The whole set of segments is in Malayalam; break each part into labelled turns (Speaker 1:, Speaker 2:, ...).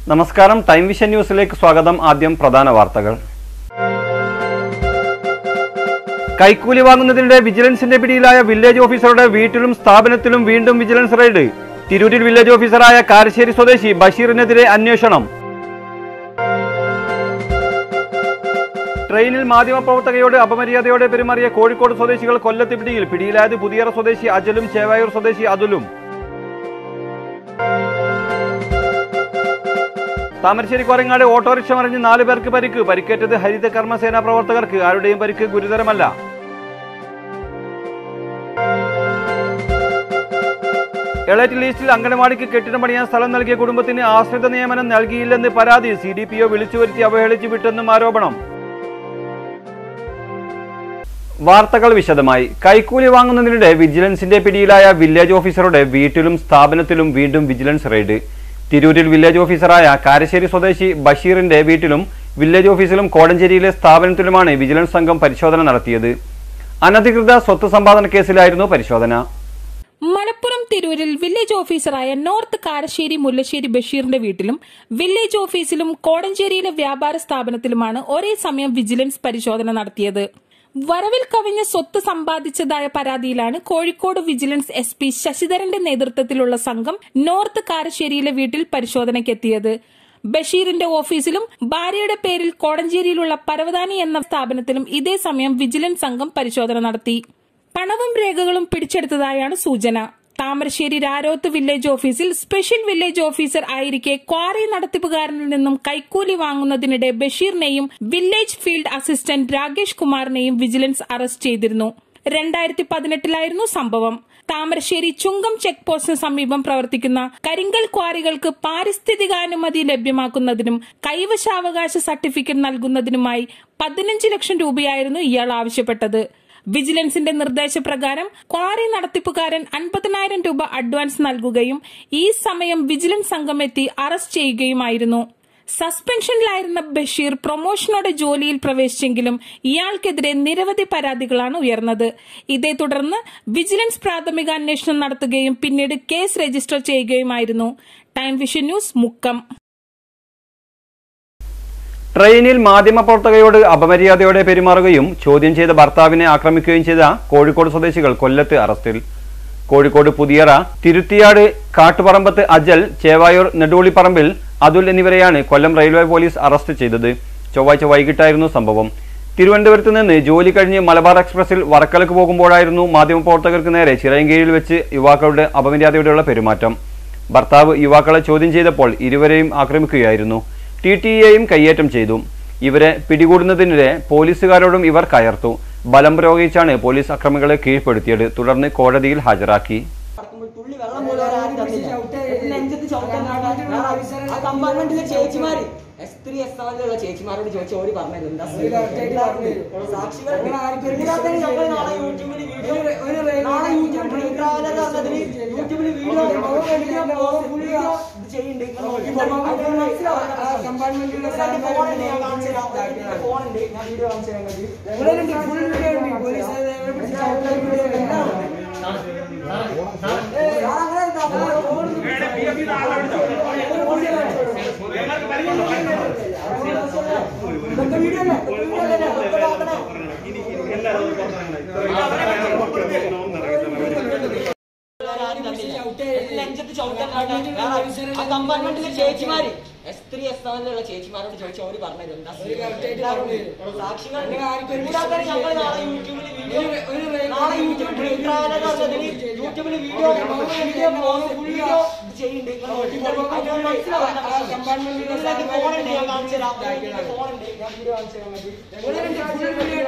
Speaker 1: നമസ്കാരം ടൈം വിഷൻ ന്യൂസിലേക്ക് സ്വാഗതം ആദ്യം പ്രധാന വാർത്തകൾ കൈക്കൂലി വാങ്ങുന്നതിനിടെ വിജിലൻസിന്റെ പിടിയിലായ വില്ലേജ് ഓഫീസറുടെ വീട്ടിലും സ്ഥാപനത്തിലും വീണ്ടും വിജിലൻസ് റെയ്ഡ് തിരൂരിൽ വില്ലേജ് ഓഫീസറായ കാരശ്ശേരി സ്വദേശി ബഷീറിനെതിരെ അന്വേഷണം ട്രെയിനിൽ മാധ്യമപ്രവർത്തകയോട് അപമര്യാദയോടെ പെരുമാറിയ കോഴിക്കോട് സ്വദേശികൾ കൊല്ലത്ത് പിടിയിൽ പിടിയിലായത് പുതിയറ സ്വദേശി അജലും ചേവായൂർ സ്വദേശി അതുലും താമരശ്ശേരി കോരങ്ങാട് ഓട്ടോറിക്ഷ മറിഞ്ഞ് നാല് പേർക്ക് പരിക്ക് പരിക്കേറ്റത് ഹരിത കർമ്മസേന പ്രവർത്തകർക്ക് ആരുടെയും പരിക്ക് ഗുരുതരമല്ല എളേറ്റ് ലീസ്റ്റിൽ അംഗനവാടിക്ക് കെട്ടിടം പണിയാൻ സ്ഥലം നൽകിയ കുടുംബത്തിന് ആശ്രിത നിയമനം നൽകിയില്ലെന്ന് പരാതി സി ഡി പി ഒ വിളിച്ചു വരുത്തി അവഹേളിച്ചു വിട്ടെന്നും ആരോപണം വാർത്തകൾ വിശദമായി കൈക്കൂലി വാങ്ങുന്നതിനിടെ വിജിലൻസിന്റെ പിടിയിലായ വില്ലേജ് ഓഫീസറുടെ വീട്ടിലും സ്ഥാപനത്തിലും വീണ്ടും വിജിലൻസ് റെയ്ഡ് തിരൂരിൽ വില്ലേജ് ഓഫീസറായ കാരശ്ശേരി സ്വദേശി ബഷീറിന്റെ വീട്ടിലും വില്ലേജ് ഓഫീസിലും കോടഞ്ചേരിയിലെ സ്ഥാപനത്തിലുമാണ് വിജിലൻസ് സംഘം പരിശോധന നടത്തിയത് അനധികൃത സ്വത്ത് സമ്പാദന കേസിലായിരുന്നു പരിശോധന
Speaker 2: മലപ്പുറം തിരൂരിൽ വില്ലേജ് ഓഫീസറായ നോർത്ത് കാരശ്ശേരി മുല്ലശ്ശേരി ബഷീറിന്റെ വീട്ടിലും വില്ലേജ് ഓഫീസിലും കോടഞ്ചേരിയിലെ വ്യാപാര സ്ഥാപനത്തിലുമാണ് ഒരേ സമയം വിജിലൻസ് പരിശോധന നടത്തിയത് വരവിൽ കവിഞ്ഞ സ്വത്ത് സമ്പാദിച്ചതായ പരാതിയിലാണ് കോഴിക്കോട് വിജിലൻസ് എസ് പി ശശിധരന്റെ നേതൃത്വത്തിലുള്ള സംഘം നോർത്ത് കാരശ്ശേരിയിലെ വീട്ടിൽ പരിശോധനയ്ക്കെത്തിയത് ബഷീറിന്റെ ഓഫീസിലും ഭാര്യയുടെ പേരിൽ കോടഞ്ചേരിയിലുള്ള പരവതാനി എന്ന സ്ഥാപനത്തിലും ഇതേ സമയം വിജിലൻസ് സംഘം പരിശോധന നടത്തി പണവും രേഖകളും പിടിച്ചെടുത്തതായാണ് സൂചന താമരശ്ശേരി രാരോത്ത് വില്ലേജ് ഓഫീസിൽ സ്പെഷ്യൽ വില്ലേജ് ഓഫീസർ ആയിരിക്കെ ക്വാറി നടത്തിപ്പുകാരനിൽ നിന്നും കൈക്കൂലി വാങ്ങുന്നതിനിടെ ബഷീറിനെയും വില്ലേജ് ഫീൽഡ് അസിസ്റ്റന്റ് രാകേഷ് കുമാറിനെയും വിജിലൻസ് അറസ്റ്റ് ചെയ്തിരുന്നു രണ്ടായിരത്തി പതിനെട്ടിലായിരുന്നു സംഭവം താമരശ്ശേരി ചുങ്കം ചെക്ക് പോസ്റ്റിന് സമീപം പ്രവർത്തിക്കുന്ന കരിങ്കൽ ക്വാറികൾക്ക് പാരിസ്ഥിതികാനുമതി ലഭ്യമാക്കുന്നതിനും കൈവശാവകാശ സർട്ടിഫിക്കറ്റ് നൽകുന്നതിനുമായി പതിനഞ്ച് ലക്ഷം രൂപയായിരുന്നു ഇയാൾ ആവശ്യപ്പെട്ടത് വിജിലൻസിന്റെ നിർദ്ദേശപ്രകാരം ക്വാറി നടത്തിപ്പുകാരൻ അൻപതിനായിരം രൂപ അഡ്വാൻസ് നൽകുകയും ഈ സമയം വിജിലൻസ് സംഘം എത്തി അറസ്റ്റ് ചെയ്യുകയുമായിരുന്നു സസ്പെൻഷനിലായിരുന്ന ബഷീർ പ്രൊമോഷനോടെ ജോലിയിൽ പ്രവേശിച്ചെങ്കിലും ഇയാൾക്കെതിരെ നിരവധി പരാതികളാണ് ഉയർന്നത് ഇതേ തുടർന്ന് വിജിലൻസ് പ്രാഥമിക അന്വേഷണം നടത്തുകയും പിന്നീട് കേസ് രജിസ്റ്റർ ചെയ്യുകയുമായിരുന്നു ടൈം വിഷൻ ന്യൂസ് മുക്കം
Speaker 1: ട്രെയിനിൽ മാധ്യമപ്രവർത്തകയോട് അപമര്യാദയോടെ പെരുമാറുകയും ചോദ്യം ചെയ്ത ഭർത്താവിനെ ആക്രമിക്കുകയും ചെയ്ത കോഴിക്കോട് സ്വദേശികൾ കൊല്ലത്ത് അറസ്റ്റിൽ കോഴിക്കോട് പുതിയറ തിരുത്തിയാട് കാട്ടുപറമ്പത്ത് അജൽ ചേവായൂർ നെടുവുളിപ്പറമ്പിൽ അതുൽ എന്നിവരെയാണ് കൊല്ലം റെയിൽവേ പോലീസ് അറസ്റ്റ് ചെയ്തത് ചൊവ്വാഴ്ച വൈകിട്ടായിരുന്നു സംഭവം തിരുവനന്തപുരത്ത് നിന്ന് ജോലി കഴിഞ്ഞ് മലബാർ എക്സ്പ്രസിൽ വർക്കലക്ക് പോകുമ്പോഴായിരുന്നു മാധ്യമപ്രവർത്തകർക്ക് നേരെ ചിറയൻകീഴിൽ വെച്ച് യുവാക്കളുടെ അപമര്യാദയോടെയുള്ള പെരുമാറ്റം ഭർത്താവ് യുവാക്കളെ ചോദ്യം ചെയ്തപ്പോൾ ഇരുവരെയും ആക്രമിക്കുകയായിരുന്നു ടി ടി എയും കയ്യേറ്റം ചെയ്തു ഇവരെ പിടികൂടുന്നതിനിടെ പോലീസുകാരോടും ഇവർ കയർത്തു ബലം പ്രയോഗിച്ചാണ് പോലീസ് അക്രമികളെ കീഴ്പ്പെടുത്തിയത് തുടർന്ന് കോടതിയിൽ ഹാജരാക്കി
Speaker 3: നടക്കുമ്പോൾ തുള്ളി വെള്ളം പോലും ആരും തന്നില്ല എന്നിട്ട് നെഞ്ചത്ത് ചവിട്ടാൻ ആ കമ്പാർട്ട്മെന്റിലെ ചേച്ചിമാര് എസ് ത്രീ എസ് സെവനിലുള്ള ചേച്ചിമാരോട് ചോദിച്ച ഓര് പറഞ്ഞത് എന്താ സാക്ഷികൾ ഇതിനകത്ത് ഞങ്ങൾ നാളെ യൂട്യൂബിൽ വീഡിയോ നാളെ യൂട്യൂബിൽ ട്രെയിൻ ട്രാവലർ പറഞ്ഞതിന് യൂട്യൂബിൽ വീഡിയോ വീഡിയോ ഇത് ചെയ്യുന്നുണ്ട് ഫോണുണ്ട് ഞാൻ കാണിച്ചു തരാം ഫോണുണ്ട് ഞാൻ വീഡിയോ കാണിച്ചു തരാം നെഞ്ചത്ത് ചവിട്ടാൻ ആ കമ്പാർട്ട്മെന്റിലെ ചേച്ചിമാര് എസ് ത്രീ എസ് സെവനിലുള്ള ചേച്ചിമാരോട് ചോദിച്ച ഓര് പറഞ്ഞത് എന്താ സാക്ഷികൾ ഇതിനകത്ത് ഞങ്ങൾ നാളെ യൂട്യൂബിൽ വീഡിയോ നാളെ യൂട്യൂബിൽ ട്രെയിൻ ട്രാവലർ പറഞ്ഞതിന് യൂട്യൂബിൽ വീഡിയോ വീഡിയോ വീഡിയോ ഇത് ചെയ്യുന്നുണ്ട് ഫോണുണ്ട് ഞാൻ കാണിച്ചു തരാം ഫോണുണ്ട് ഞാൻ വീഡിയോ കാണിച്ചു തരാം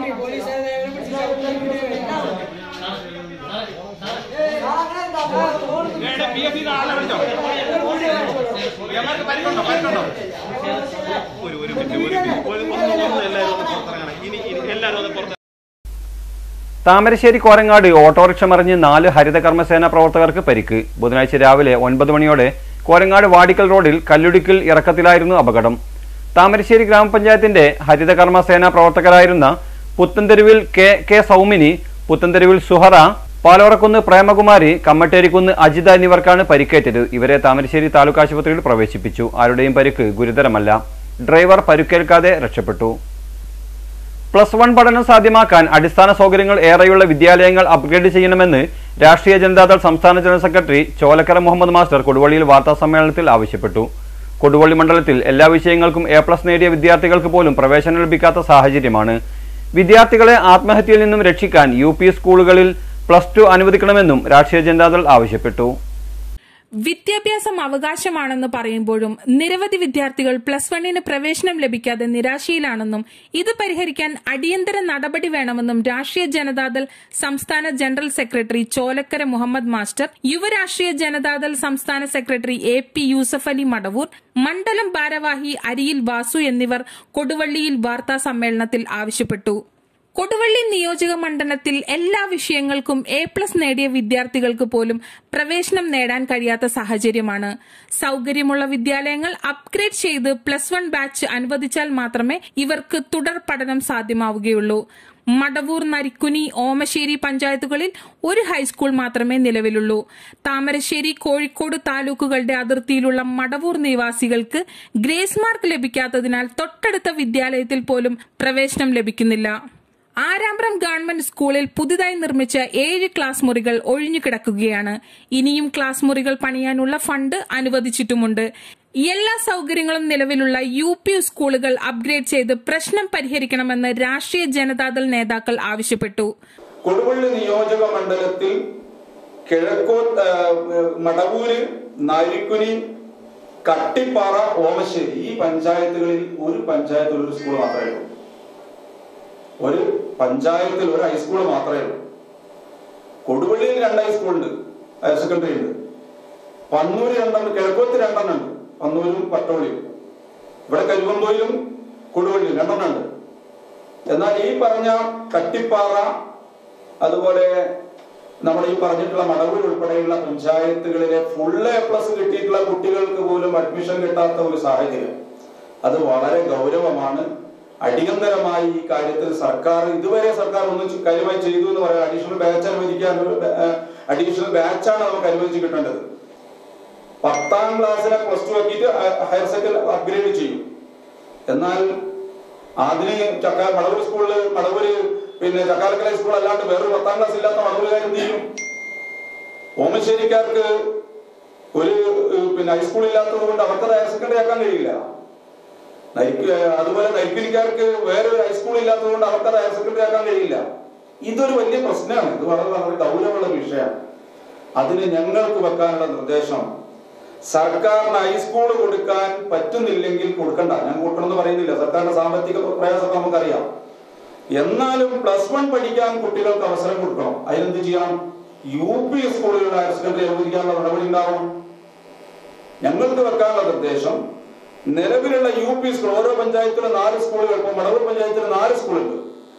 Speaker 4: ഒരു ഒരു മിനിറ്റ് ഒരു മിനിറ്റ് ഒരു- ഒന്ന് ഒന്ന് എല്ലാവരും ഒന്ന് പുറത്തിറങ്ങണം ഇനി ഇനി എല്ലാവരും ഒന്ന് പുറത്ത്
Speaker 1: താമരശ്ശേരി കോരങ്ങാട് ഓട്ടോറിക്ഷ മറിഞ്ഞ് നാല് ഹരിത കർമ്മസേന പ്രവർത്തകർക്ക് പരിക്ക് ബുധനാഴ്ച രാവിലെ ഒൻപത് മണിയോടെ കോരങ്ങാട് വാടിക്കൽ റോഡിൽ കല്ലുടിക്കൽ ഇറക്കത്തിലായിരുന്നു അപകടം താമരശ്ശേരി ഗ്രാമപഞ്ചായത്തിന്റെ ഹരിത കർമ്മസേന പ്രവർത്തകരായിരുന്ന പുത്തൻതെരുവിൽ കെ കെ സൗമിനി പുത്തൻതെരുവിൽ സുഹറ പാലോറക്കുന്ന് പ്രേമകുമാരി കമ്മട്ടേരിക്കുന്ന് അജിത എന്നിവർക്കാണ് പരിക്കേറ്റത് ഇവരെ താമരശ്ശേരി താലൂക്ക് ആശുപത്രിയിൽ പ്രവേശിപ്പിച്ചു ആരുടെയും പരിക്ക് ഗുരുതരമല്ല ഡ്രൈവർ പരുക്കേൽക്കാതെ രക്ഷപ്പെട്ടു പ്ലസ് വൺ പഠനം സാധ്യമാക്കാൻ അടിസ്ഥാന സൗകര്യങ്ങൾ ഏറെയുള്ള വിദ്യാലയങ്ങൾ അപ്ഗ്രേഡ് ചെയ്യണമെന്ന് രാഷ്ട്രീയ ജനതാദൾ സംസ്ഥാന general secretary Cholakkara Muhammad master കൊടുവള്ളിയിൽ വാർത്താസമ്മേളനത്തിൽ ആവശ്യപ്പെട്ടു കൊടുവള്ളി മണ്ഡലത്തിൽ എല്ലാ വിഷയങ്ങൾക്കും എ പ്ലസ് നേടിയ വിദ്യാർത്ഥികൾക്ക് പോലും പ്രവേശനം ലഭിക്കാത്ത സാഹചര്യമാണ് വിദ്യാർത്ഥികളെ ആത്മഹത്യയിൽ നിന്നും രക്ഷിക്കാൻ യു സ്കൂളുകളിൽ പ്ലസ് ടു അനുവദിക്കണമെന്നും രാഷ്ട്രീയ ജനതാദൾ ആവശ്യപ്പെട്ടു
Speaker 2: വിദ്യാഭ്യാസം അവകാശമാണെന്ന് പറയുമ്പോഴും നിരവധി വിദ്യാർത്ഥികൾ പ്ലസ് വണ്ണിന് പ്രവേശനം ലഭിക്കാതെ നിരാശയിലാണെന്നും ഇത് പരിഹരിക്കാൻ അടിയന്തര നടപടി വേണമെന്നും രാഷ്ട്രീയ ജനതാദൾ സംസ്ഥാന general secretary Cholakkara Muhammad master യുവരാഷ്ട്രീയ ജനതാദൾ സംസ്ഥാന secretary A P Yusuf Ali Madavoor മണ്ഡലം ഭാരവാഹി അരിയിൽ വാസു എന്നിവർ കൊടുവള്ളിയിൽ വാർത്താ സമ്മേളനത്തിൽ ആവശ്യപ്പെട്ടു കൊടുവള്ളി നിയോജക മണ്ഡലത്തിൽ എല്ലാ വിഷയങ്ങൾക്കും എ പ്ലസ് നേടിയ വിദ്യാർത്ഥികൾക്ക് പോലും പ്രവേശനം നേടാൻ കഴിയാത്ത സാഹചര്യമാണ് സൗകര്യമുള്ള വിദ്യാലയങ്ങൾ അപ്ഗ്രേഡ് ചെയ്ത് പ്ലസ് വൺ ബാച്ച് അനുവദിച്ചാൽ മാത്രമേ ഇവർക്ക് തുടർ പഠനം സാധ്യമാവുകയുള്ളൂ മടവൂർ നരിക്കുനി ഓമശ്ശേരി പഞ്ചായത്തുകളിൽ ഒരു ഹൈസ്കൂൾ മാത്രമേ നിലവിലുള്ളൂ താമരശ്ശേരി കോഴിക്കോട് താലൂക്കുകളുടെ അതിർത്തിയിലുള്ള മടവൂർ നിവാസികൾക്ക് ഗ്രേസ് മാർക്ക് ലഭിക്കാത്തതിനാൽ തൊട്ടടുത്ത വിദ്യാലയത്തിൽ പോലും പ്രവേശനം ലഭിക്കുന്നില്ല ആരാമ്പ്രം ഗവൺമെന്റ് സ്കൂളിൽ പുതുതായി നിർമ്മിച്ച ഏഴ് ക്ലാസ് മുറികൾ ഒഴിഞ്ഞുകിടക്കുകയാണ് ഇനിയും ക്ലാസ് മുറികൾ പണിയാനുള്ള ഫണ്ട് അനുവദിച്ചിട്ടുമുണ്ട് എല്ലാ സൗകര്യങ്ങളും നിലവിലുള്ള യു പി സ്കൂളുകൾ അപ്ഗ്രേഡ് ചെയ്ത് പ്രശ്നം പരിഹരിക്കണമെന്ന് രാഷ്ട്രീയ ജനതാദൾ നേതാക്കൾ ആവശ്യപ്പെട്ടു
Speaker 5: കൊടുവള്ളി നിയോജക മണ്ഡലത്തിൽ കിഴക്കോ ആ, മടവൂര് നാരിക്കുനി കട്ടിപ്പാറ ഓമശ്ശേരി ഈ പഞ്ചായത്തുകളിൽ ഒരു പഞ്ചായത്തിൽ ഒരു സ്കൂൾ മാത്രമേ ഉള്ളൂ ഒരു പഞ്ചായത്തിൽ ഒരു ഹൈസ്കൂൾ മാത്രമേ ഉള്ളൂ കൊടുവള്ളിയിൽ രണ്ട് ഹൈസ്കൂളുണ്ട് ഹയർ സെക്കൻഡറി ഉണ്ട് പന്നൂര് രണ്ടെണ്ണം കിഴക്കോത്ത് രണ്ടെണ്ണം ഉണ്ട് പന്നൂരും പട്ടോളിയും ഇവിടെ കരുവന്തോയിലും കൊടുവള്ളിയും രണ്ടെണ്ണം ഉണ്ട് എന്നാൽ ഈ പറഞ്ഞ കട്ടിപ്പാറ അതുപോലെ നമ്മൾ ഈ പറഞ്ഞിട്ടുള്ള മടവൂർ ഉൾപ്പെടെയുള്ള പഞ്ചായത്തുകളിലെ ഫുൾ എ പ്ലസ് കിട്ടിയിട്ടുള്ള കുട്ടികൾക്ക് പോലും അഡ്മിഷൻ കിട്ടാത്ത ഒരു സാഹചര്യം അത് വളരെ ഗൗരവമാണ് അടിയന്തരമായി ഈ കാര്യത്തിൽ സർക്കാർ ഇതുവരെ സർക്കാർ ഒന്നും ചെ- കാര്യമായി ചെയ്തു എന്ന് പറയാം അഡീഷണൽ ബാച്ച് അനുവദിക്കാൻ അഡീഷണൽ ബാച്ചാണ് നമുക്ക് അനുവദിച്ച് കിട്ടേണ്ടത് പത്താം ക്ലാസ്സിലെ പ്ലസ് ടു ആക്കിയിട്ട് ഹയർ സെക്കൻഡറി അപ്ഗ്രേഡ് ചെയ്യും എന്നാൽ അതിന് ചക്ക മടവൂർ സ്കൂളില് മടവൂര് പിന്നെ ചക്കാലക്കല സ്കൂൾ അല്ലാണ്ട് വേറൊരു പത്താം ക്ലാസ് ഇല്ലാത്ത മടവൂരുകാർ എന്ത് ചെയ്യും ഓമശ്ശേരിക്കാർക്ക് ഒരു ഏഹ്, പിന്നെ ഹൈസ്കൂൾ ഇല്ലാത്തത് കൊണ്ട് അവർക്ക് ഹയർ സെക്കൻഡറി ആക്കാൻ കഴിയില്ല നരിക്ക് അതുപോലെ നരിപ്പിനിക്കാർക്ക് വേറെ ഒരു ഹൈസ്കൂൾ ഇല്ലാത്തത് കൊണ്ട് അവർക്ക് ഹയർ സെക്കൻഡറി ആക്കാൻ കഴിയില്ല ഇതൊരു വലിയ പ്രശ്നമാണ് ഇത് വളരെ വളരെ ഗൗരവമുള്ള വിഷയമാണ് അതിന് ഞങ്ങൾക്ക് വെക്കാനുള്ള നിർദ്ദേശം സർക്കാരിന് ഹൈസ്കൂൾ കൊടുക്കാൻ പറ്റുന്നില്ലെങ്കിൽ കൊടുക്കണ്ട ഞാൻ കൊടുക്കണമെന്ന് പറയുന്നില്ല സർക്കാരിന്റെ സാമ്പത്തിക പ്രയാസം നമുക്കറിയാം എന്നാലും പ്ലസ് വൺ പഠിക്കാൻ കുട്ടികൾക്ക് അവസരം കൊടുക്കണം അതിനെന്ത് ചെയ്യണം യു പി സ്കൂളുകളിൽ ഹയർ സെക്കൻഡറി അനുവദിക്കാനുള്ള നടപടി ഉണ്ടാവണം ഞങ്ങൾക്ക് വെക്കാനുള്ള നിർദ്ദേശം നിലവിലുള്ള യു പി സ്കൂൾ ഓരോ പഞ്ചായത്തിലും നാല് സ്കൂളുകൾ ഇപ്പൊ മടവൂർ പഞ്ചായത്തിൽ നാല് സ്കൂളുണ്ട്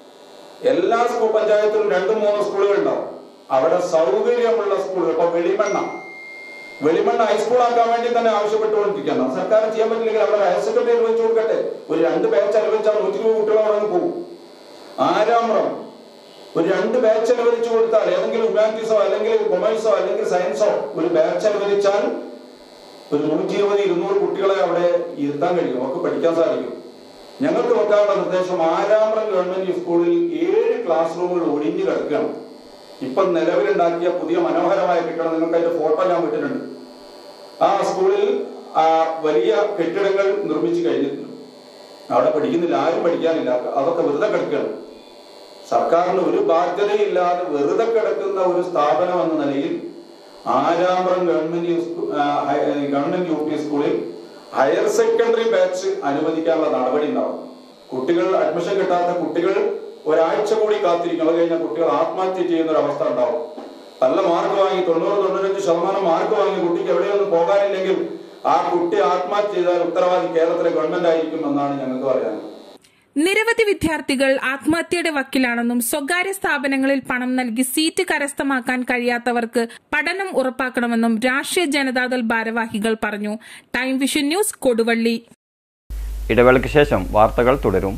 Speaker 5: എല്ലാ സ്കൂൾ പഞ്ചായത്തിലും രണ്ടും മൂന്നും സ്കൂളുകൾ ഉണ്ടാവും അവിടെ സൗകര്യമുള്ള സ്കൂളുകൾ ഇപ്പൊ വെളിമണ്ണ വെളിമണ്ണ ഹൈസ്കൂൾ ആക്കാൻ വേണ്ടി തന്നെ ആവശ്യപ്പെട്ടുകൊണ്ടിരിക്കുകയാണ് അത് സർക്കാർ ചെയ്യാൻ പറ്റില്ലെങ്കിൽ അവിടെ ഹയർ സെക്കൻഡറി അനുവദിച്ചു കൊടുക്കട്ടെ ഒരു രണ്ട് ബാച്ച് അനുവദിച്ചാൽ നൂറ്റി ഇരുപത് കുട്ടികൾ അവിടെ നിന്ന് പോകും ആരാമ്രം ഒരു രണ്ട് ബാച്ച് അനുവദിച്ചു കൊടുത്താൽ ഏതെങ്കിലും ഹ്യൂമാനിറ്റീസോ അല്ലെങ്കിൽ കൊമേഴ്സോ അല്ലെങ്കിൽ സയൻസോ ഒരു ബാച്ച് അനുവദിച്ചാൽ ഒരു നൂറ്റി ഇരുപത് ഇരുന്നൂറ് കുട്ടികളെ അവിടെ ഇരുത്താൻ കഴിയും നമുക്ക് പഠിക്കാൻ സാധിക്കും ഞങ്ങൾക്ക് വെക്കാനുള്ള നിർദ്ദേശം ആരാമ്പ്രം ഗവൺമെന്റ് സ്കൂളിൽ ഏഴ് ക്ലാസ് റൂമുകൾ ഒഴിഞ്ഞു കിടക്കുകയാണ് ഇപ്പം നിലവിലുണ്ടാക്കിയ പുതിയ മനോഹരമായ കെട്ടിടം നിങ്ങൾക്ക് അതിന്റെ ഫോട്ടോ ഞാൻ വിട്ടിട്ടുണ്ട് ആ സ്കൂളിൽ ആ വലിയ കെട്ടിടങ്ങൾ നിർമ്മിച്ചു കഴിഞ്ഞിട്ടുണ്ട് അവിടെ പഠിക്കുന്നില്ല ആരും പഠിക്കാനില്ല അതൊക്കെ വെറുതെ കിടക്കുകയാണ് സർക്കാരിന് ഒരു ബാധ്യതയില്ലാതെ വെറുതെ കിടക്കുന്ന ഒരു സ്ഥാപനം എന്ന നിലയിൽ ആരാമ്പ്രം ഗവൺമെന്റ് യു സ്കൂ- ആ, ഹൈ- ഗവൺമെന്റ് യു പി സ്കൂളിൽ ഹയർ സെക്കൻഡറി ബാച്ച് അനുവദിക്കാനുള്ള നടപടി ഉണ്ടാവും കുട്ടികൾ അഡ്മിഷൻ കിട്ടാത്ത കുട്ടികൾ ഒരാഴ്ച കൂടി കാത്തിരിക്കും അത് കഴിഞ്ഞാൽ കുട്ടികൾ ആത്മഹത്യ ചെയ്യുന്ന ഒരു അവസ്ഥ ഉണ്ടാവും നല്ല മാർക്ക് വാങ്ങി തൊണ്ണൂറ് തൊണ്ണൂറ്റഞ്ച് ശതമാനം മാർക്ക് വാങ്ങി കുട്ടിക്ക് എവിടെയൊന്നും പോകാനില്ലെങ്കിൽ ആ കുട്ടി ആത്മഹത്യ ചെയ്താൽ ഉത്തരവാദി കേരളത്തിലെ ഗവൺമെന്റ് ആയിരിക്കും എന്നാണ് ഞങ്ങൾക്ക് പറയാനുള്ളത്
Speaker 2: നിരവധി വിദ്യാർത്ഥികൾ ആത്മഹത്യയുടെ വക്കിലാണെന്നും സ്വകാര്യ സ്ഥാപനങ്ങളിൽ പണം നൽകി സീറ്റ് കരസ്ഥമാക്കാൻ കഴിയാത്തവർക്ക് പഠനം ഉറപ്പാക്കണമെന്നും രാഷ്ട്രീയ ജനതാദൾ ഭാരവാഹികൾ പറഞ്ഞു ടൈം വിഷൻ ന്യൂസ് കൊടുവള്ളി
Speaker 1: ഇടവേളയ്ക്ക് ശേഷം വാർത്തകൾ തുടരും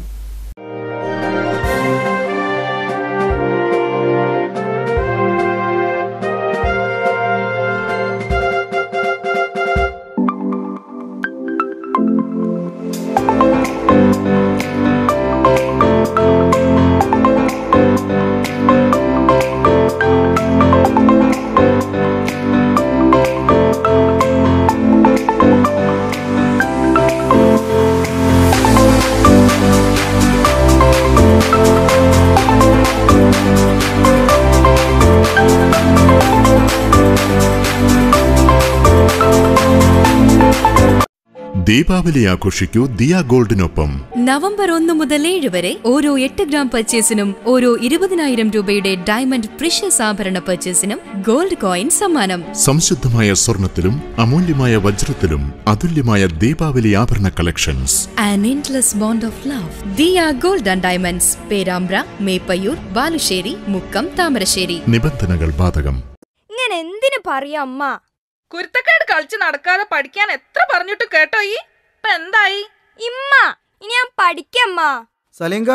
Speaker 6: ദീപാവലി ആഘോഷിക്കൂ ദിയ ഗോൾഡിനൊപ്പം
Speaker 7: നവംബർ ഒന്ന് മുതൽ ഏഴ് വരെ ഓരോ എട്ട് ഗ്രാം പർച്ചേസിനും ഓരോ ഇരുപതിനായിരം രൂപയുടെ ഡയമണ്ട് പ്രഷ്യസ് ആഭരണ പർച്ചേസിനും ഗോൾഡ് കോയിൻ സമ്മാനം
Speaker 6: സംശുദ്ധമായ സ്വർണത്തിലും അമൂല്യമായ വജ്രത്തിലും അതുല്യമായ ദീപാവലി ആഭരണ collections
Speaker 7: an endless bond of love Diya gold and diamonds Perambra Meppayur Balussery Mukkam Thamarassery
Speaker 6: നിബന്ധനകൾ ബാധകം
Speaker 8: ഇങ്ങനെ എന്തിനു പറയാ അമ്മ
Speaker 2: കുരുത്തക്കേട് കളിച്ച് നടക്കാതെ പഠിക്കാൻ എത്ര പറഞ്ഞിട്ട് കേട്ടോ ഈ ഇപ്പൊ എന്തായി
Speaker 8: ഇമ്മ ഇനി ഞാൻ പഠിക്കമ്മ
Speaker 9: സലീങ്ക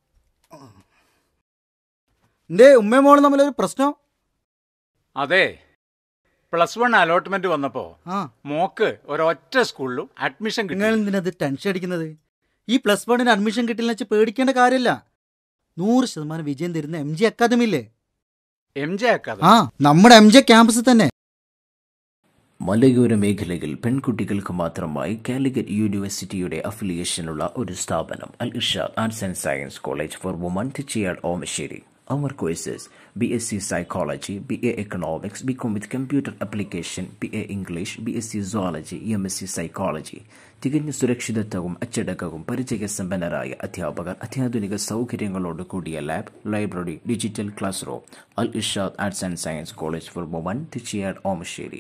Speaker 9: എന്റെ ഉമ്മയും മോളും തമ്മിലൊരു പ്രശ്നം
Speaker 10: അതെ പ്ലസ് വൺ അലോട്ട്മെന്റ് വന്നപ്പോ
Speaker 9: ആ
Speaker 10: മോക്ക് ഒരൊറ്റ സ്കൂളിലും അഡ്മിഷൻ
Speaker 9: നിങ്ങൾ
Speaker 10: കിട്ടി
Speaker 9: എന്തിനത് ടെൻഷൻ അടിക്കുന്നത് ഈ പ്ലസ് വണ്ണിന് അഡ്മിഷൻ കിട്ടില്ല വെച്ച് പേടിക്കേണ്ട കാര്യമില്ല നൂറ് ശതമാനം വിജയം തരുന്ന എം ജി അക്കാദമി ഇല്ലേ
Speaker 10: എം ജെ അക്കാദമി
Speaker 9: ആ നമ്മുടെ എം ജെ ക്യാമ്പസിൽ തന്നെ
Speaker 11: മലയോര മേഖലയിൽ പെൺകുട്ടികൾക്ക് മാത്രമായി കാലിക്കറ്റ് യൂണിവേഴ്സിറ്റിയുടെ അഫിലിയേഷനുള്ള ഒരു സ്ഥാപനം Al Irshad arts and science college for women Chiyal Omassery അവർ courses B S C psychology B A economics B com with computer application B A English B S C zoology M S C psychology തികഞ്ഞ സുരക്ഷിതത്വവും അച്ചടക്കവും പരിചയസമ്പന്നരായ അധ്യാപകർ അത്യാധുനിക സൗകര്യങ്ങളോട് കൂടിയ lab library digital class room Al Irshad arts and science college for women Chiyal Omassery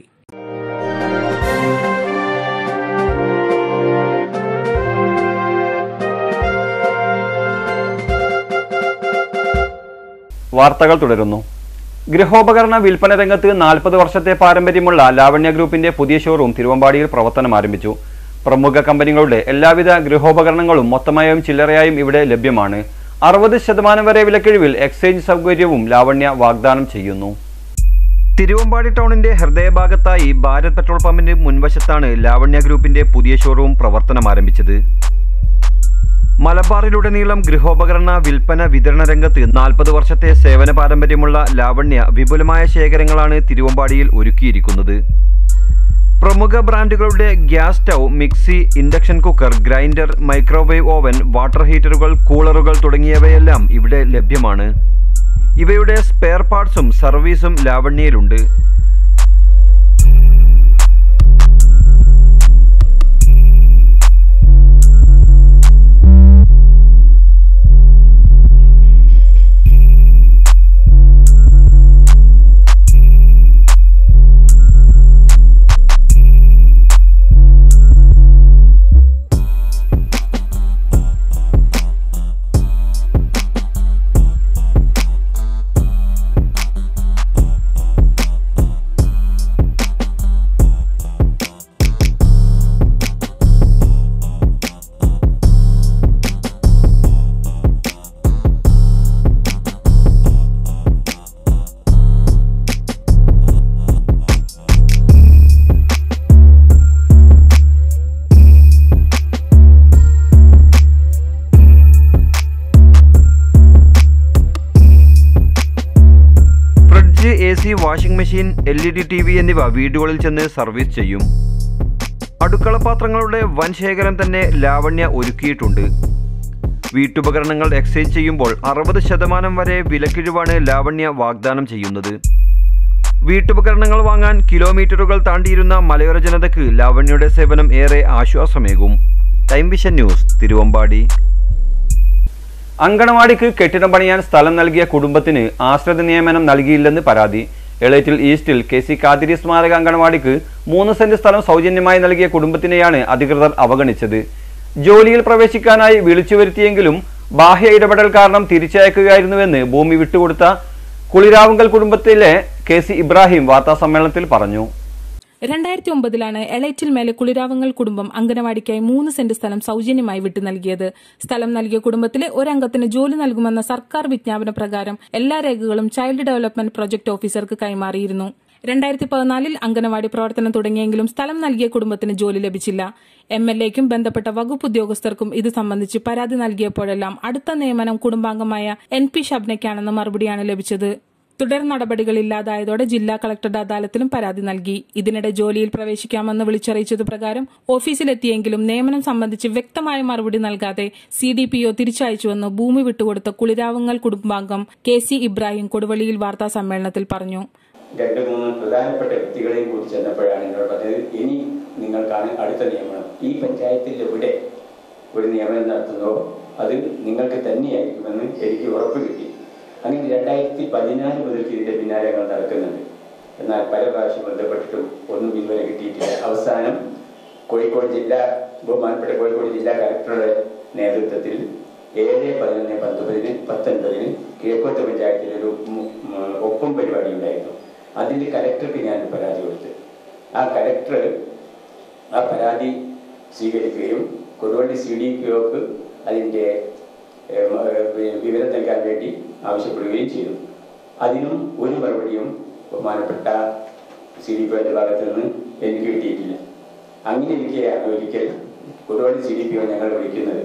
Speaker 1: വാർത്തകൾ തുടരുന്നു ഗൃഹോപകരണ വിൽപ്പന രംഗത്ത് നാൽപ്പത് വർഷത്തെ പാരമ്പര്യമുള്ള ലാവണ്യ ഗ്രൂപ്പിന്റെ പുതിയ ഷോറൂം തിരുവമ്പാടിയിൽ പ്രവർത്തനം ആരംഭിച്ചു പ്രമുഖ കമ്പനികളുടെ എല്ലാവിധ ഗൃഹോപകരണങ്ങളും മൊത്തമായും ചില്ലറയായും ഇവിടെ ലഭ്യമാണ് അറുപത് ശതമാനം വരെ വിലക്കിഴിവിൽ എക്സ്ചേഞ്ച് സൗകര്യവും ലാവണ്യ വാഗ്ദാനം ചെയ്യുന്നു തിരുവമ്പാടി ടൗണിന്റെ ഹൃദയഭാഗത്തായി ഭാരത് പെട്രോൾ പമ്പിന് മുൻവശത്താണ് ലാവണ്യ ഗ്രൂപ്പിന്റെ പുതിയ ഷോറൂം പ്രവർത്തനം ആരംഭിച്ചത് മലബാറിലുടനീളം ഗൃഹോപകരണ വിൽപ്പന വിതരണ രംഗത്ത് നാൽപ്പത് വർഷത്തെ സേവന പാരമ്പര്യമുള്ള ലാവണ്യ വിപുലമായ ശേഖരങ്ങളാണ് തിരുവമ്പാടിയിൽ ഒരുക്കിയിരിക്കുന്നത് പ്രമുഖ ബ്രാൻഡുകളുടെ gas stove mixie induction cooker grinder microwave oven water ഹീറ്ററുകൾ കൂളറുകൾ തുടങ്ങിയവയെല്ലാം ഇവിടെ ലഭ്യമാണ് ഇവയുടെ സ്പെയർ പാർട്സും സർവീസും ലാവണ്യയിലുണ്ട് fridge A C washing machine L E D T V എന്നിവ വീടുകളിൽ ചെന്ന് സർവീസ് ചെയ്യും അടുക്കള പാത്രങ്ങളുടെ വൻ ശേഖരം തന്നെ ലാവണ്യ ഒരുക്കിയിട്ടുണ്ട് വീട്ടുപകരണങ്ങൾ എക്സ്ചേഞ്ച് ചെയ്യുമ്പോൾ അറുപത് ശതമാനം വരെ വിലക്കിഴിവാണ് ലാവണ്യ വാഗ്ദാനം ചെയ്യുന്നത് വീട്ടുപകരണങ്ങൾ വാങ്ങാൻ കിലോമീറ്ററുകൾ താണ്ടിയിരുന്ന മലയോര ജനതയ്ക്ക് ലാവണ്യയുടെ സേവനം ഏറെ ആശ്വാസമേകും ടൈം വിഷൻ ന്യൂസ് തിരുവമ്പാടി അങ്കണവാടിക്ക് കെട്ടിടം പണിയാൻ സ്ഥലം നൽകിയ കുടുംബത്തിന് ആശ്രിത നിയമനം നൽകിയില്ലെന്ന് പരാതി എളേറ്റിൽ ഈസ്റ്റിൽ കെ സി കാതിരി സ്മാരക അങ്കണവാടിക്ക് മൂന്ന് സെന്റ് സ്ഥലം സൗജന്യമായി നൽകിയ കുടുംബത്തിനെയാണ് അധികൃതർ അവഗണിച്ചത് ജോലിയിൽ പ്രവേശിക്കാനായി വിളിച്ചു വരുത്തിയെങ്കിലും ബാഹ്യ ഇടപെടൽ കാരണം തിരിച്ചയക്കുകയായിരുന്നുവെന്ന് ഭൂമി വിട്ടുകൊടുത്ത കുളിരാവുങ്കൽ കുടുംബത്തിലെ കെ സി ഇബ്രാഹിം വാർത്താസമ്മേളനത്തിൽ പറഞ്ഞു
Speaker 2: രണ്ടായിരത്തി ഒമ്പതിലാണ് എളേറ്റിൽ മേലെ കുളിരാവങ്ങൾ കുടുംബം അംഗനവാടിക്കായി മൂന്ന് സെന്റ് സ്ഥലം സൗജന്യമായി വിട്ടു നൽകിയത് സ്ഥലം നൽകിയ കുടുംബത്തിലെ ഒരംഗത്തിന് ജോലി നൽകുമെന്ന സർക്കാർ വിജ്ഞാപന പ്രകാരം എല്ലാ രേഖകളും ചൈൽഡ് ഡെവലപ്മെന്റ് പ്രൊജക്ട് ഓഫീസർക്ക് കൈമാറിയിരുന്നു രണ്ടായിരത്തി പതിനാലിൽ അംഗനവാടി പ്രവർത്തനം തുടങ്ങിയെങ്കിലും സ്ഥലം നൽകിയ കുടുംബത്തിന് ജോലി ലഭിച്ചില്ല എം എൽ എക്കും ബന്ധപ്പെട്ട വകുപ്പ് ഉദ്യോഗസ്ഥർക്കും ഇത് സംബന്ധിച്ച് പരാതി നൽകിയപ്പോഴെല്ലാം അടുത്ത നിയമനം കുടുംബാംഗമായ എൻ പി ഷബ്നയ്ക്കാണെന്ന മറുപടിയാണ് ലഭിച്ചത് തുടർ നടപടികളില്ലാതായതോടെ ജില്ലാ കളക്ടറുടെ അദാലത്തിലും പരാതി നൽകി ഇതിനിടെ ജോലിയിൽ പ്രവേശിക്കാമെന്ന് വിളിച്ചറിയിച്ചത് പ്രകാരം ഓഫീസിലെത്തിയെങ്കിലും നിയമനം സംബന്ധിച്ച് വ്യക്തമായ മറുപടി നൽകാതെ സി ഡി പി ഒ തിരിച്ചയച്ചുവെന്ന് ഭൂമി വിട്ടുകൊടുത്ത കുളിരാവുങ്ങൽ കുടുംബാംഗം കെ സി ഇബ്രാഹിം കൊടുവള്ളിയിൽ വാർത്താ സമ്മേളനത്തിൽ പറഞ്ഞു
Speaker 12: രണ്ട് മൂന്ന് പ്രധാനപ്പെട്ട വ്യക്തികളെയും കൂടി ചെന്നപ്പോഴാണ് എന്നോട് പറഞ്ഞത് ഇനി നിങ്ങൾക്കാണ് അടുത്ത നിയമനം ഈ പഞ്ചായത്തിൽ എവിടെ ഒരു നിയമനം നടത്തുന്നോ അത് നിങ്ങൾക്ക് തന്നെയായിരിക്കുമെന്ന് എനിക്ക് ഉറപ്പ് കിട്ടി അങ്ങനെ രണ്ടായിരത്തി പതിനാല് മുതൽക്ക് ഇതിന്റെ പിന്നാലെ ഞങ്ങൾ നടക്കുന്നുണ്ട് എന്നാൽ പല പ്രാവശ്യം ബന്ധപ്പെട്ടിട്ടും ഒന്നും ഇതുവരെ കിട്ടിയിട്ടില്ല അവസാനം കോഴിക്കോട് ജില്ലാ ബഹുമാനപ്പെട്ട കോഴിക്കോട് ജില്ലാ കലക്ടറുടെ നേതൃത്വത്തിൽ ഏഴ് പതിനൊന്ന് പത്തൊമ്പതിന് പത്തൊൻപതിന് കിഴക്കോട്ട് പഞ്ചായത്തിൽ ഒരു മു- മ- ഒപ്പം പരിപാടി ഉണ്ടായിരുന്നു അതിൽ കലക്ടർക്ക് ഞാൻ പരാതി കൊടുത്തു ആ കലക്ടർ ആ പരാതി സ്വീകരിക്കുകയും കൊടുവള്ളി സി ഡി പി ഒക്ക് അതിൻ്റെ ഏം, ഏ, വിവരം നൽകാൻ വേണ്ടി ആവശ്യപ്പെടുകയും ചെയ്തു അതിനും ഒരു മറുപടിയും ബഹുമാനപ്പെട്ട സി ഡി പി ഒന്റെ ഭാഗത്ത് നിന്ന് എനിക്ക് കിട്ടിയിട്ടില്ല അങ്ങനെ ഇരിക്കുകയാണ് ഒരിക്കൽ Koduvally C D P O ഞങ്ങൾ വിളിക്കുന്നത്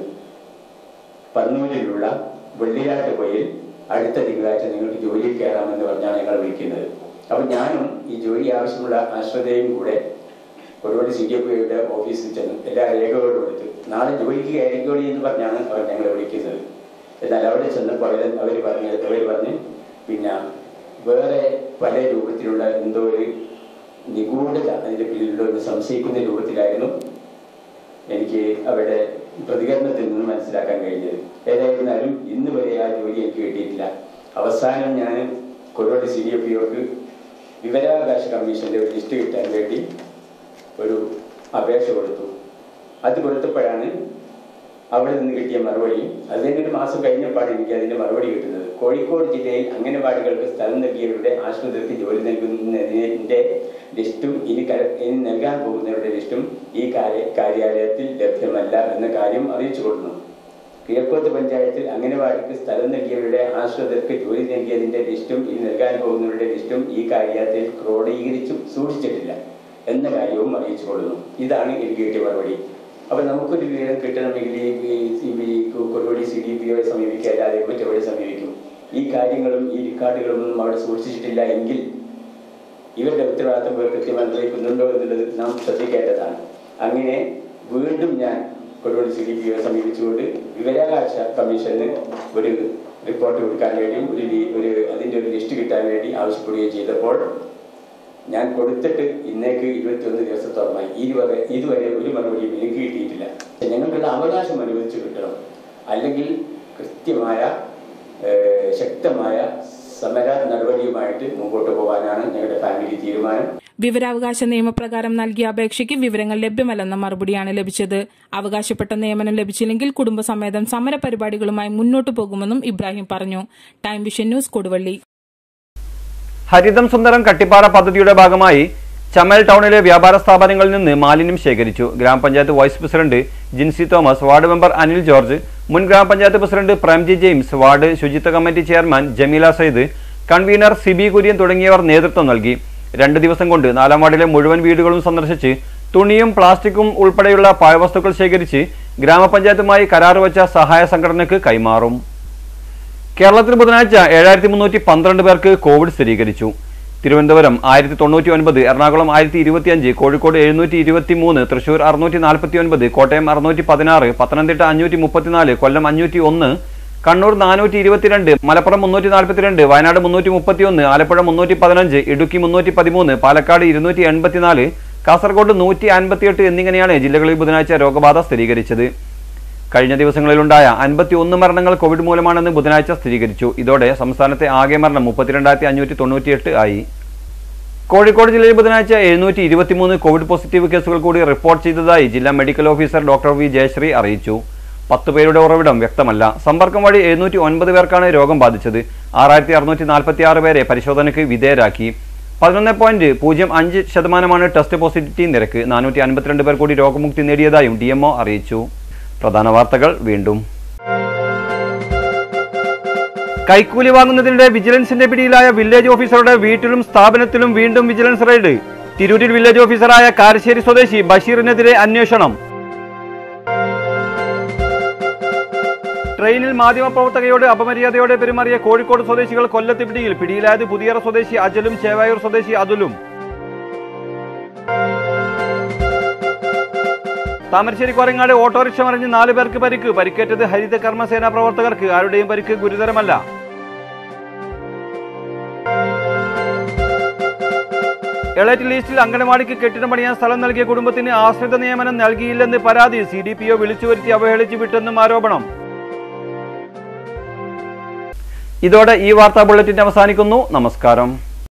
Speaker 12: പന്നൂരിലുള്ള വെള്ളിയാട്ട് കോയിൽ അടുത്ത തിങ്കളാഴ്ച നിങ്ങൾക്ക് ജോലിയിൽ കയറാമെന്ന് പറഞ്ഞാണ് ഞങ്ങൾ വിളിക്കുന്നത് അപ്പോൾ ഞാനും ഈ ജോലി ആവശ്യമുള്ള ആശ്രതയും കൂടെ ഒരുപാട് സി ഡി എഫ് ഐയുടെ ഓഫീസിൽ ചെന്നു എല്ലാ രേഖകളും എടുത്ത് നാളെ ജോലിക്ക് കയറിക്കോളി എന്ന് പറഞ്ഞാണ് അവർ ഞങ്ങളെ വിളിക്കുന്നത് എന്നാൽ അവിടെ ചെന്നപ്പോൾ അവർ അവർ പറഞ്ഞ അവർ പറഞ്ഞ് പിന്നെ വേറെ പല രൂപത്തിലുള്ള എന്തോ ഒരു നിഗൂഢത അതിൻ്റെ പിന്നിലുള്ള ഒരു സംശയിക്കുന്ന രൂപത്തിലായിരുന്നു എനിക്ക് അവരുടെ പ്രതികരണത്തിൽ നിന്ന് മനസ്സിലാക്കാൻ കഴിഞ്ഞത് ഏതായിരുന്നാലും ഇന്ന് വരെ ആ ജോലി എനിക്ക് കിട്ടിയിട്ടില്ല അവസാനം ഞാൻ കൊറോട് സി ഡി എഫ് ഒക്ക് വിവരാവകാശ കമ്മീഷന്റെ ഒരു ലിസ്റ്റ് കിട്ടാൻ വേണ്ടി ഒരു അപേക്ഷ കൊടുത്തു അത് കൊടുത്തപ്പോഴാണ് അവിടെ നിന്ന് കിട്ടിയ മറുപടി അത് തന്നെ ഒരു മാസം കഴിഞ്ഞപ്പോഴാണ് എനിക്ക് അതിന്റെ മറുപടി കിട്ടുന്നത് കോഴിക്കോട് ജില്ലയിൽ അംഗനവാടികൾക്ക് സ്ഥലം നൽകിയവരുടെ ആശുപത്രിക്ക് ജോലി നൽകുന്നതിന്റെ ലിസ്റ്റും ഇനി കര- ഇനി നൽകാൻ പോകുന്നവരുടെ ലിസ്റ്റും ഈ കാര്യ കാര്യാലയത്തിൽ ലഭ്യമല്ല എന്ന കാര്യം അറിയിച്ചു കൊടുക്കുന്നു കിഴക്കോത്ത് പഞ്ചായത്തിൽ അംഗനവാടിക്ക് സ്ഥലം നൽകിയവരുടെ ആശ്രിതർക്ക് ജോലി നൽകിയതിന്റെ ലിസ്റ്റും ഇനി നൽകാൻ പോകുന്നവരുടെ ലിസ്റ്റും ഈ കാര്യത്തിൽ ക്രോഡീകരിച്ചും സൂക്ഷിച്ചിട്ടില്ല എന്ന കാര്യവും അറിയിച്ചു കൊള്ളുന്നു ഇതാണ് എനിക്ക് കിട്ടിയ മറുപടി അപ്പൊ നമുക്കൊരു വിവരം കിട്ടണമെങ്കിൽ ഈ ഈ- ഈ കൊറുപടി സി ഡി പി ഒയെ സമീപിക്കുക അല്ലാതെ മറ്റെവിടെ സമീപിക്കും ഈ കാര്യങ്ങളും ഈ റെക്കോർഡുകളൊന്നും അവിടെ സൂക്ഷിച്ചിട്ടില്ല എങ്കിൽ ഇവരുടെ ഉത്തരവാദിത്തം ഇവർ കൃത്യമായി നിർവഹിക്കുന്നുണ്ടോ എന്നുള്ളത് നാം ശ്രദ്ധിക്കേണ്ടതാണ് അങ്ങനെ വീണ്ടും ഞാൻ കൊടുവള്ളി സി ഡി പി ഒയെ സമീപിച്ചുകൊണ്ട് വിവരാവകാശ കമ്മീഷന് ഒരു റിപ്പോർട്ട് കൊടുക്കാൻ വേണ്ടിയും ഒരു ലി- ഒരു അതിന്റെ ഒരു ലിസ്റ്റ് കിട്ടാൻ വേണ്ടി ആവശ്യപ്പെടുകയും ചെയ്തപ്പോൾ ഞാൻ കൊടുത്തിട്ട് ഇന്നേക്ക് ഇരുപത്തിയൊന്ന് ദിവസത്തോളമായി ഇതുവരെ ഇതുവരെ ഒരു മറുപടിയും എനിക്ക് കിട്ടിയിട്ടില്ല ഞങ്ങൾക്കുള്ള അവകാശം അനുവദിച്ചു കിട്ടണം അല്ലെങ്കിൽ കൃത്യമായ ഏഹ്, ശക്തമായ സമര നടപടിയുമായിട്ട് മുമ്പോട്ട് പോകാനാണ് ഞങ്ങളുടെ ഫാമിലി തീരുമാനം
Speaker 2: വിവരാവകാശ നിയമപ്രകാരം നൽകിയ അപേക്ഷയ്ക്ക് വിവരങ്ങൾ ലഭ്യമല്ലെന്ന മറുപടിയാണ് ലഭിച്ചത് അവകാശപ്പെട്ട നിയമനം ലഭിച്ചില്ലെങ്കിൽ കുടുംബസമേതം സമര പരിപാടികളുമായി മുന്നോട്ടു പോകുമെന്നും ഇബ്രാഹിം പറഞ്ഞു time vision news Koduvally
Speaker 1: Haritham Sundaram Kattippara പദ്ധതിയുടെ ഭാഗമായി ചമൽ ടൗണിലെ വ്യാപാര സ്ഥാപനങ്ങളിൽ നിന്ന് മാലിന്യം ശേഖരിച്ചു ഗ്രാമപഞ്ചായത്ത് vice president Jinsy Thomas ward member Anil George മുൻ ഗ്രാമപഞ്ചായത്ത് പ്രസിഡന്റ് പ്രേംജി ജെയിംസ് വാർഡ് ശുചിത്വ committee chairman Jameela Sayyid convener Siby Kurian തുടങ്ങിയവർ നേതൃത്വം നൽകി രണ്ട് ദിവസം കൊണ്ട് നാലാം വാർഡിലെ മുഴുവൻ വീടുകളും സന്ദർശിച്ച് തുണിയും പ്ലാസ്റ്റിക്കും ഉൾപ്പെടെയുള്ള പാഴ്വസ്തുക്കൾ ശേഖരിച്ച് ഗ്രാമപഞ്ചായത്തുമായി കരാർ വച്ച സഹായ സംഘടനയ്ക്ക് കൈമാറും കേരളത്തിൽ ബുധനാഴ്ച ഏഴായിരത്തി മുന്നൂറ്റി പന്ത്രണ്ട് പേർക്ക് കോവിഡ് സ്ഥിരീകരിച്ചു തിരുവനന്തപുരം ആയിരത്തി തൊണ്ണൂറ്റി ഒൻപത് എറണാകുളം ആയിരത്തി ഇരുപത്തിയഞ്ച് കോഴിക്കോട് എഴുന്നൂറ്റി ഇരുപത്തി മൂന്ന് തൃശൂർ അറുന്നൂറ്റി നാൽപ്പത്തി ഒൻപത് കോട്ടയം അറുന്നൂറ്റി പതിനാറ് പത്തനംതിട്ട അഞ്ഞൂറ്റി മുപ്പത്തിനാല് കൊല്ലം അഞ്ഞൂറ്റി ഒന്ന് കണ്ണൂർ നാനൂറ്റി ഇരുപത്തിരണ്ട് മലപ്പുറം മുന്നൂറ്റി നാൽപ്പത്തിരണ്ട് വയനാട് മുന്നൂറ്റി മുപ്പത്തിയൊന്ന് ആലപ്പുഴ മുന്നൂറ്റി പതിനഞ്ച് ഇടുക്കി മുന്നൂറ്റി പതിമൂന്ന് പാലക്കാട് ഇരുന്നൂറ്റി എൺപത്തിനാല് കാസർഗോഡ് നൂറ്റി അൻപത്തിയെട്ട് എന്നിങ്ങനെയാണ് ജില്ലകളിൽ ബുധനാഴ്ച രോഗബാധ സ്ഥിരീകരിച്ചത് കഴിഞ്ഞ ദിവസങ്ങളിലുണ്ടായ അൻപത്തി ഒന്ന് മരണങ്ങൾ കോവിഡ് മൂലമാണെന്ന് ബുധനാഴ്ച സ്ഥിരീകരിച്ചു ഇതോടെ സംസ്ഥാനത്തെ ആകെ മരണം മുപ്പത്തിരണ്ടായിരത്തി അഞ്ഞൂറ്റി തൊണ്ണൂറ്റിയെട്ട് ആയി കോഴിക്കോട് ജില്ലയിൽ ബുധനാഴ്ച എഴുന്നൂറ്റി ഇരുപത്തിമൂന്ന് കോവിഡ് പോസിറ്റീവ് കേസുകൾ കൂടി റിപ്പോർട്ട് ചെയ്തതായി ജില്ലാ medical officer doctor V Jayasree അറിയിച്ചു പത്ത് പേരുടെ ഉറവിടം വ്യക്തമല്ല സമ്പർക്കം വഴി എഴുന്നൂറ്റി ഒൻപത് പേർക്കാണ് രോഗം ബാധിച്ചത് ആറായിരത്തി അറുന്നൂറ്റി നാൽപ്പത്തി ആറ് പേരെ പരിശോധനയ്ക്ക് വിധേയരാക്കി പതിനൊന്ന് പോയിന്റ് പൂജ്യം അഞ്ച് ശതമാനമാണ് ടെസ്റ്റ് പോസിറ്റിവിറ്റി നിരക്ക് നാനൂറ്റി അൻപത്തിരണ്ട് പേർ കൂടി രോഗമുക്തി നേടിയതായും ഡി അറിയിച്ചു പ്രധാന വാർത്തകൾ വീണ്ടും കൈക്കൂലി വാങ്ങുന്നതിനിടെ വിജിലൻസിന്റെ പിടിയിലായ വില്ലേജ് ഓഫീസറുടെ വീട്ടിലും സ്ഥാപനത്തിലും വീണ്ടും വിജിലൻസ് റെയ്ഡ് തിരൂരിൽ വില്ലേജ് ഓഫീസറായ കാരശ്ശേരി സ്വദേശി ബഷീറിനെതിരെ അന്വേഷണം ട്രെയിനിൽ മാധ്യമപ്രവർത്തകയോട് അപമര്യാദയോടെ പെരുമാറിയ കോഴിക്കോട് സ്വദേശികൾ കൊല്ലത്ത് പിടിയിൽ പിടിയിലായത് പുതിയറ സ്വദേശി അജലും ചേവായൂർ സ്വദേശി അതുലും താമരശ്ശേരി കോരങ്ങാട് ഓട്ടോറിക്ഷ മറിഞ്ഞ് നാല് പേർക്ക് പരിക്ക് പരിക്കേറ്റത് ഹരിത കർമ്മസേന പ്രവർത്തകർക്ക് ആരുടെയും പരിക്ക് ഗുരുതരമല്ല എളേറ്റ് ലിസ്റ്റിൽ അംഗനവാടിക്ക് കെട്ടിടം പണിയാൻ സ്ഥലം നൽകിയ കുടുംബത്തിന് ആശ്രിത നിയമനം നൽകിയില്ലെന്ന് പരാതി സി ഡി പി ഒ വിളിച്ചു വരുത്തി അവഹേളിച്ചു വിട്ടെന്നും ആരോപണം ഇതോടെ ഈ വാർത്താ ബുള്ളറ്റിൻ അവസാനിക്കുന്നു നമസ്കാരം